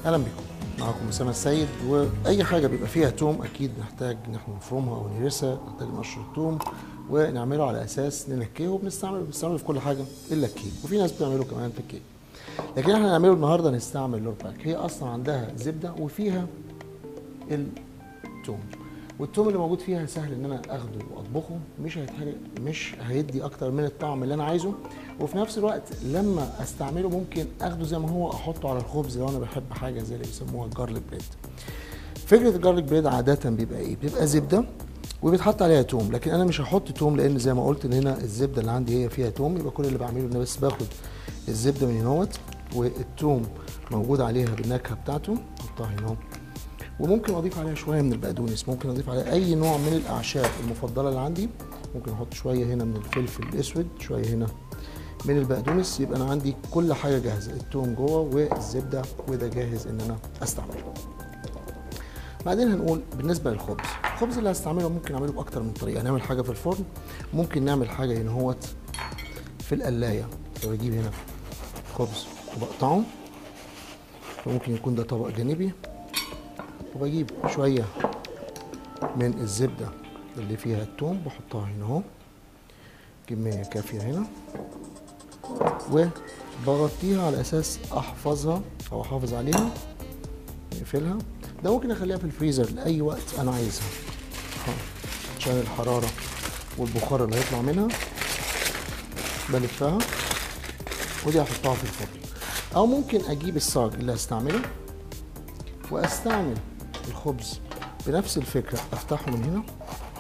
اهلا بكم معكم اسامه السيد واي حاجه بيبقى فيها توم اكيد نحتاج ان احنا نفرمها او نهرسها نحتاج نقشر التوم ونعمله على اساس ننكهه وبنستعمله بنستعمله في كل حاجه الا الكيك وفي ناس بتعمله كمان في الكيك لكن احنا هنعمله النهارده نستعمل لورباك هي اصلا عندها زبده وفيها التوم والتوم اللي موجود فيها سهل ان انا اخده واطبخه مش هيتحرق مش هيدي اكتر من الطعم اللي انا عايزه وفي نفس الوقت لما استعمله ممكن اخده زي ما هو احطه على الخبز لو انا بحب حاجه زي اللي بيسموها الجارليك بريد فكره الجارليك بريد عاده بيبقى ايه بيبقى زبده وبيتحط عليها توم لكن انا مش هحط توم لان زي ما قلت ان هنا الزبده اللي عندي هي فيها توم يبقى كل اللي بعمله ان انا بس باخد الزبده من هنوت والتوم موجود عليها بالنكهه بتاعته احطها هنا وممكن اضيف عليها شويه من البقدونس ممكن اضيف عليها اي نوع من الاعشاب المفضله اللي عندي ممكن احط شويه هنا من الفلفل الاسود شويه هنا من البقدونس يبقى انا عندي كل حاجه جاهزه التوم جوه والزبده وده جاهز ان انا استعمله بعدين هنقول بالنسبه للخبز الخبز اللي هستعمله ممكن اعمله باكتر من طريقه نعمل حاجه في الفرن ممكن نعمل حاجه هنا هوت في القلايه فبجيب هنا خبز وبقطعه فممكن يكون ده طبق جانبي وبجيب شويه من الزبده اللي فيها التوم بحطها هنا اهو كميه كافيه هنا وبغطيها على اساس احفظها او احافظ عليها نقفلها ده ممكن اخليها في الفريزر لاي وقت انا عايزها عشان الحراره والبخار اللي هيطلع منها بلفها ودي هحطها في الفرن او ممكن اجيب الصاج اللي هستعمله واستعمل الخبز بنفس الفكره افتحه من هنا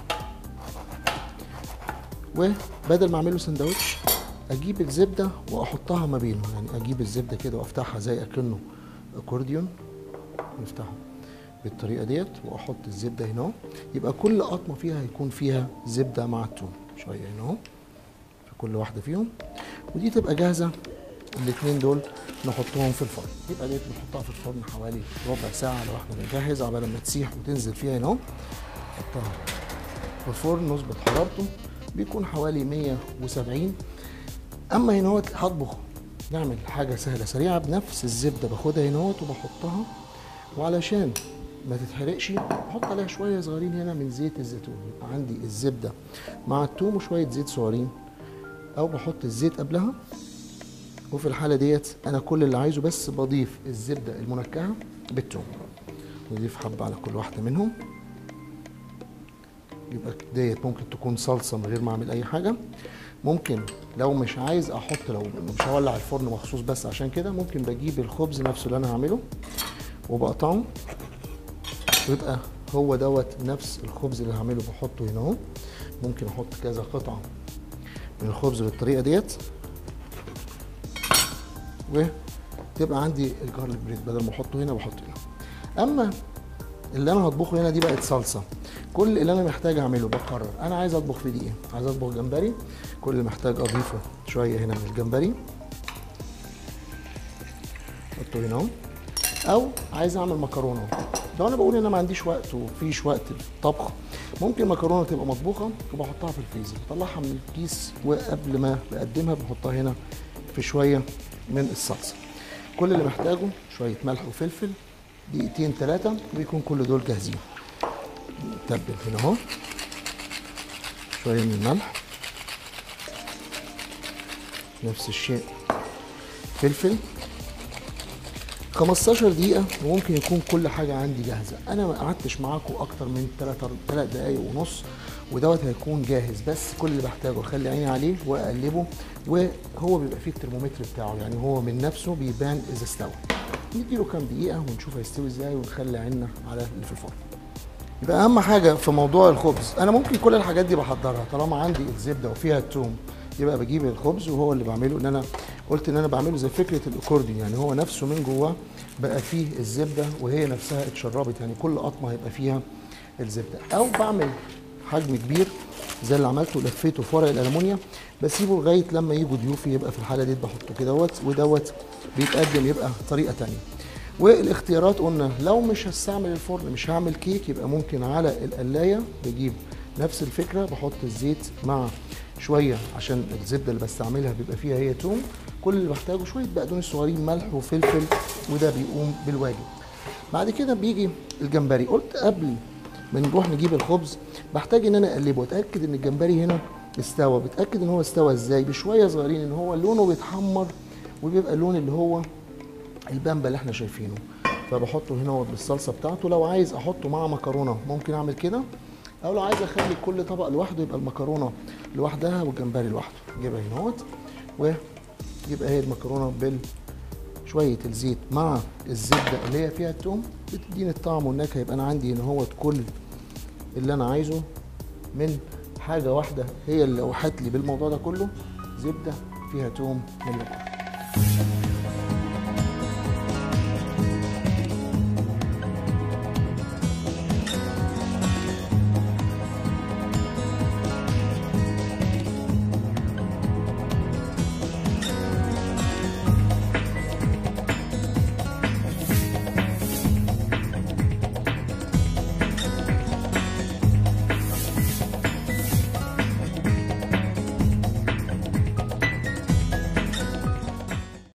وبدل ما اعمله سندوتش اجيب الزبده واحطها ما بينه يعني اجيب الزبده كده وافتحها زي اكنه اكورديون نفتحه بالطريقه ديت واحط الزبده هنا اهو يبقى كل قطمه فيها هيكون فيها زبده مع التوم شويه هنا اهو في كل واحده فيهم ودي تبقى جاهزه الاثنين دول نحطهم في الفرن يبقى ديت بنحطها في الفرن حوالي ربع ساعه لو احنا بنجهز عبال ما تسيح وتنزل فيها هنا اهو نحطها في الفرن نظبط حرارته بيكون حوالي 170 اما هنا اهوت هطبخ نعمل حاجه سهله سريعه بنفس الزبده باخدها هنا اهوت وبحطها وعلشان ما تتحرقش بحط عليها شويه صغيرين هنا من زيت الزيتون يبقى عندي الزبده مع التوم وشويه زيت صغيرين او بحط الزيت قبلها وفي الحاله ديت انا كل اللي عايزه بس بضيف الزبده المنكهه بالثوم نضيف حبه على كل واحده منهم يبقى ديت ممكن تكون صلصه من غير ما اعمل اي حاجه ممكن لو مش عايز احط لو مش هولع الفرن مخصوص بس عشان كده ممكن بجيب الخبز نفسه اللي انا هعمله وبقطعه ويبقى هو دوت نفس الخبز اللي هعمله بحطه هنا اهو ممكن احط كذا قطعه من الخبز بالطريقه ديت وتبقى عندي الجارليك بريد بدل ما احطه هنا بحطه هنا اما اللي انا هطبخه هنا دي بقت صلصه كل اللي انا محتاج اعمله بقرر انا عايز اطبخ في دي ايه عايز اطبخ جمبري كل اللي محتاج اضيفه شويه هنا من الجمبري احطه هنا اهو او عايز اعمل مكرونه لو انا بقول ان انا ما عنديش وقت ومفيش وقت الطبخ ممكن المكرونه تبقى مطبوخه وبحطها في الفريزر بطلعها من الكيس وقبل ما بقدمها بحطها هنا في شويه من الصلصه كل اللي محتاجه شويه ملح وفلفل دقيقتين ثلاثه ويكون كل دول جاهزين نتبل هنا اهو شويه من الملح نفس الشيء فلفل 15 دقيقة وممكن يكون كل حاجة عندي جاهزة، أنا ما قعدتش معاكم أكتر من 3 3 دقايق ونص ودوت هيكون جاهز بس كل اللي بحتاجه أخلي عيني عليه وأقلبه وهو بيبقى فيه الترمومتر بتاعه يعني هو من نفسه بيبان إذا استوى. نديله كام دقيقة ونشوف هيستوي إزاي ونخلي عيننا على اللي في الفرن. يبقى أهم حاجة في موضوع الخبز أنا ممكن كل الحاجات دي بحضرها طالما عندي الزبدة وفيها التوم يبقى بجيب الخبز وهو اللي بعمله ان انا قلت ان انا بعمله زي فكره الاكورديون يعني هو نفسه من جواه بقى فيه الزبده وهي نفسها اتشربت يعني كل قطمه هيبقى فيها الزبده او بعمل حجم كبير زي اللي عملته لفيته في ورق الالومنيا بسيبه لغايه لما يجوا ضيوفي يبقى في الحاله دي بحطه كدهوت ودوت بيتقدم يبقى طريقه تانية والاختيارات قلنا لو مش هستعمل الفرن مش هعمل كيك يبقى ممكن على القلايه بجيب نفس الفكره بحط الزيت مع شويه عشان الزبده اللي بستعملها بيبقى فيها هي توم كل اللي بحتاجه شويه بقدونس صغيرين ملح وفلفل وده بيقوم بالواجب بعد كده بيجي الجمبري قلت قبل ما نروح نجيب الخبز بحتاج ان انا اقلبه اتاكد ان الجمبري هنا استوى بتاكد ان هو استوى ازاي بشويه صغيرين ان هو لونه بيتحمر وبيبقى اللون اللي هو البامبا اللي احنا شايفينه فبحطه هنا هو بالصلصه بتاعته لو عايز احطه مع مكرونه ممكن اعمل كده او لو عايز اخلي كل طبق لوحده يبقى المكرونه لوحدها والجمبري لوحده اجيبها هنا اهوت ويبقى هي المكرونه بال شويه الزيت مع الزبده اللي هي فيها التوم بتديني الطعم والنكهه يبقى انا عندي هنا هوت كل اللي انا عايزه من حاجه واحده هي اللي اوحت لي بالموضوع ده كله زبده فيها توم مليون